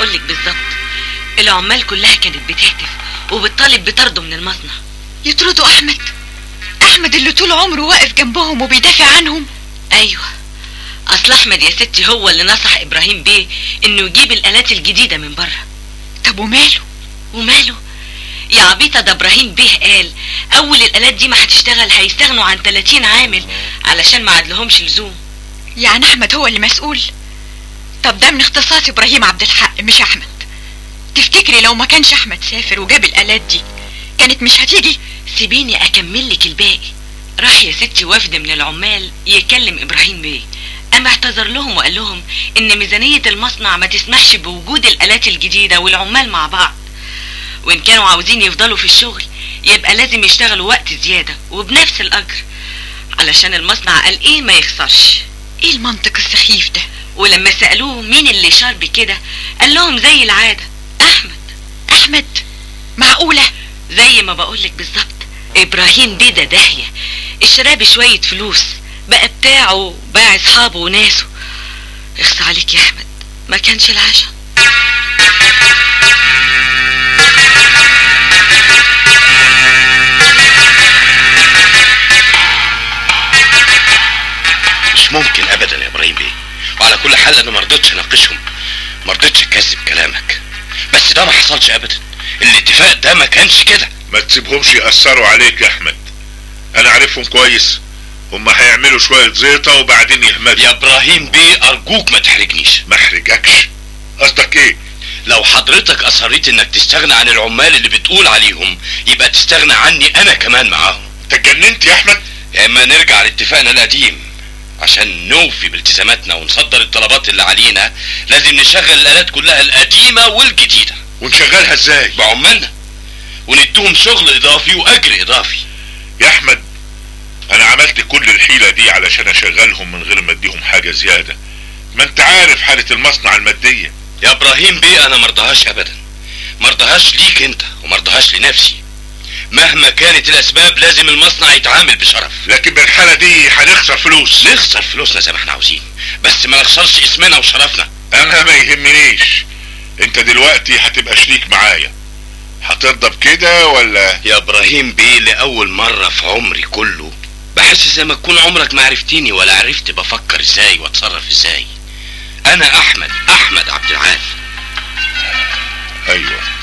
بقولك بالظبط العمال كلها كانت بتهتف وبتطالب بطرده من المصنع يطردوا احمد احمد اللي طول عمره واقف جنبهم وبيدافع عنهم ايوه اصل احمد يا ستي هو اللي نصح ابراهيم بيه انه يجيب الالات الجديده من بره طب وماله وماله يا عبيطه ده ابراهيم بيه قال اول الالات دي ما هتشتغل هيستغنوا عن 30 عامل علشان ما عدلهمش لزوم يعني احمد هو اللي مسؤول طب ده من اختصاص ابراهيم عبد الحق مش احمد تفتكري لو ما كانش احمد سافر وجاب الالات دي كانت مش هتيجي سيبيني اكمل لك الباقي راح يا ستي وفد من العمال يكلم ابراهيم بيه قام اعتذر لهم وقال لهم ان ميزانية المصنع ما تسمحش بوجود الالات الجديدة والعمال مع بعض وان كانوا عاوزين يفضلوا في الشغل يبقى لازم يشتغلوا وقت زيادة وبنفس الاجر علشان المصنع قال ايه ما يخسرش ايه المنطق السخيف ده ولما سألوه مين اللي شار بكده قال لهم زي العادة احمد احمد معقولة زي ما بقولك بالظبط ابراهيم بيه ده داهية اشتراه بشوية فلوس بقى بتاعه باع اصحابه وناسه اخصى عليك يا احمد ما كانش العشاء مش ممكن ابدا يا ابراهيم بيه وعلى كل حال انا ما رضيتش اناقشهم ما رضيتش اكذب كلامك بس ده ما حصلش ابدا الاتفاق ده ما كانش كده ما تسيبهمش يأثروا عليك يا احمد انا عارفهم كويس هم هيعملوا شوية زيطة وبعدين يهمدوا يا ابراهيم بيه ارجوك ما تحرجنيش ما احرجكش قصدك ايه لو حضرتك اصريت انك تستغنى عن العمال اللي بتقول عليهم يبقى تستغنى عني انا كمان معاهم انت اتجننت يا احمد يا اما نرجع لاتفاقنا القديم عشان نوفي بالتزاماتنا ونصدر الطلبات اللي علينا لازم نشغل الالات كلها القديمة والجديدة ونشغلها ازاي بعمالنا ونديهم شغل اضافي واجر اضافي يا احمد انا عملت كل الحيلة دي علشان اشغلهم من غير ما اديهم حاجة زيادة ما انت عارف حالة المصنع المادية يا ابراهيم بيه انا مرضهاش ابدا مرضهاش ليك انت ومرضهاش لنفسي مهما كانت الاسباب لازم المصنع يتعامل بشرف لكن بالحالة دي هنخسر فلوس نخسر فلوسنا زي ما احنا عاوزين بس ما نخسرش اسمنا وشرفنا انا ما يهمنيش انت دلوقتي هتبقى شريك معايا هترضى بكده ولا يا ابراهيم بيه لاول مرة في عمري كله بحس زي ما تكون عمرك ما عرفتني ولا عرفت بفكر ازاي واتصرف ازاي انا احمد احمد عبد العال ايوه